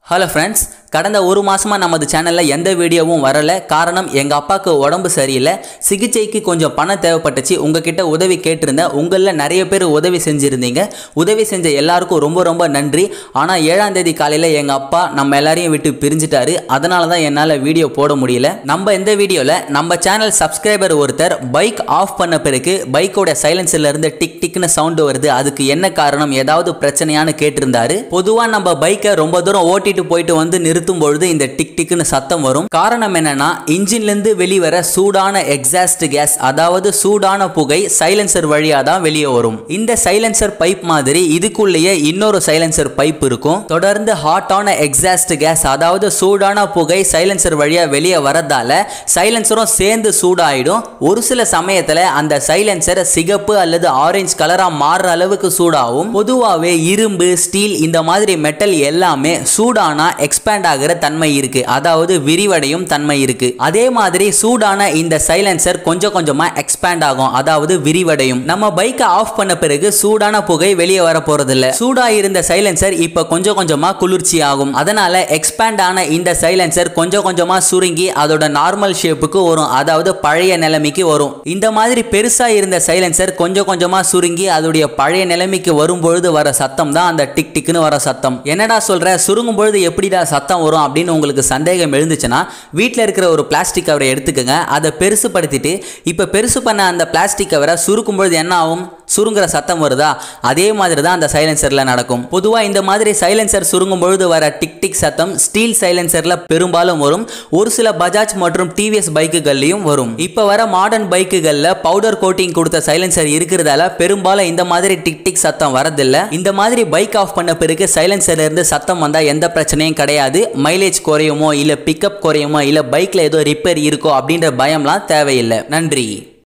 hello friends கடந்த ஒரு மாசமா நமது சேனலில் எந்த வீடியோவும் வரல காரணம் எங்கள் அப்பாவுக்கு உடம்பு சரியில்லை சிகிச்சைக்கு கொஞ்சம் பணம் தேவைப்பட்டுச்சு உங்ககிட்ட உதவி கேட்டிருந்தேன் உங்களில் நிறைய பேர் உதவி செஞ்சுருந்தீங்க உதவி செஞ்ச எல்லாருக்கும் ரொம்ப ரொம்ப நன்றி ஆனால் ஏழாம் தேதி காலையில் எங்கள் அப்பா நம்ம எல்லாரையும் விட்டு பிரிஞ்சிட்டாரு அதனால தான் என்னால் வீடியோ போட முடியல நம்ம இந்த வீடியோவில் நம்ம சேனல் சப்ஸ்கிரைபர் ஒருத்தர் பைக் ஆஃப் பண்ண பிறகு பைக்கோட சைலன்சர்ல இருந்து டிக் டிக்னு சவுண்டு வருது அதுக்கு என்ன காரணம் ஏதாவது பிரச்சனையான்னு கேட்டிருந்தாரு பொதுவாக நம்ம பைக்கை ரொம்ப தூரம் ஓட்டிட்டு போயிட்டு வந்து நிறுத்தும் பொழுது இந்த டிக் டிக்னு சத்தம் வரும் காரணம் என்னன்னா இன்ஜின்லேருந்து வெளிவர சூடான எக்ஸாஸ்ட் கேஸ் அதாவது சூடான புகை சைலன்சர் வழியாக தான் வெளியே வரும் இந்த சைலன்சர் பைப் மாதிரி இதுக்குள்ளேயே இன்னொரு சைலன்சர் பைப் இருக்கும் தொடர்ந்து ஹாட்டான எக்ஸாஸ்ட் கேஸ் அதாவது சூடான புகை சைலன்சர் வழியா வெளியே வரதால சைலன்சரும் சேர்ந்து சூடாயிடும் ஒரு சில சமயத்துல அந்த சைலன்சர் சிகப்பு அல்லது ஆரஞ்சு கலரா மாறுற அளவுக்கு சூடாகும் பொதுவாகவே இரும்பு ஸ்டீல் இந்த மாதிரி மெட்டல் எல்லாமே சூடானா எக்ஸ்பேண்ட் ஆகிற தன்மை இருக்கு அதாவது விரிவடையும் தன்மை இருக்கு அதே மாதிரி சூடான இந்த சைலன்சர் கொஞ்சம் கொஞ்சமா எக்ஸ்பேண்ட் ஆகும் அதாவது விரிவடையும் நம்ம பைக்கை ஆஃப் பண்ண பிறகு சூடான புகை வெளியே வர போறதில்ல சூடா இருந்த சைலன்சர் இப்ப கொஞ்சம் கொஞ்சமா குளிர்ச்சி ஆகும் அதனால எக்ஸ்பேண்ட் ஆன இந்த சைலன்சர் கொஞ்சம் கொஞ்சமா சுருங்கி அதோட நார்மல் ஷேப்புக்கு வரும் அதாவது பழைய நிலைமைக்கு வரும் இந்த மாதிரி பெருசா இருந்த சைலன்சர் கொஞ்சம் கொஞ்சமா சுருங்கி அதோடைய பழைய நிலைமைக்கு வரும்பொழுது வர சத்தம் தான் அந்த டிக் டிக்னு வர சத்தம் என்னடா சொல்ற சுருங்கும் பொழுது எப்படிடா சத்தம் வரும் அப்படின்னு உங்களுக்கு சந்தேகம் எழுந்துச்சுன்னா வீட்டில் இருக்கிற ஒரு பிளாஸ்டிக் கவரை எடுத்துக்கோங்க அதை பெருசுப்படுத்திட்டு இப்போ பெருசு பண்ண அந்த பிளாஸ்டிக் கவரை சுருக்கும் பொழுது என்ன ஆகும் சுருங்குற சத்தம் வருதா அதே மாதிரி தான் அந்த சைலன்சரில் நடக்கும் பொதுவாக இந்த மாதிரி சைலன்சர் சுருங்கும் பொழுது வர டிக் டிக் சத்தம் ஸ்டீல் சைலன்சரில் பெரும்பாலும் வரும் ஒரு சில பஜாஜ் மற்றும் டிவிஎஸ் பைக்குகள்லையும் வரும் இப்போ வர மாடர்ன் பைக்குகளில் பவுடர் கோட்டிங் கொடுத்த சைலன்சர் இருக்கிறதால பெரும்பாலும் இந்த மாதிரி டிக் டிக் சத்தம் வரதில்லை இந்த மாதிரி பைக் ஆஃப் பண்ண பிறகு சைலன்சர்ல இருந்து சத்தம் வந்தால் எந்த பிரச்சனையும் கிடையாது மைலேஜ் குறையுமோ இல்லை பிக்கப் குறையுமோ இல்லை பைக்கில் ஏதோ ரிப்பேர் இருக்கோ அப்படின்ற பயம்லாம் தேவையில்லை நன்றி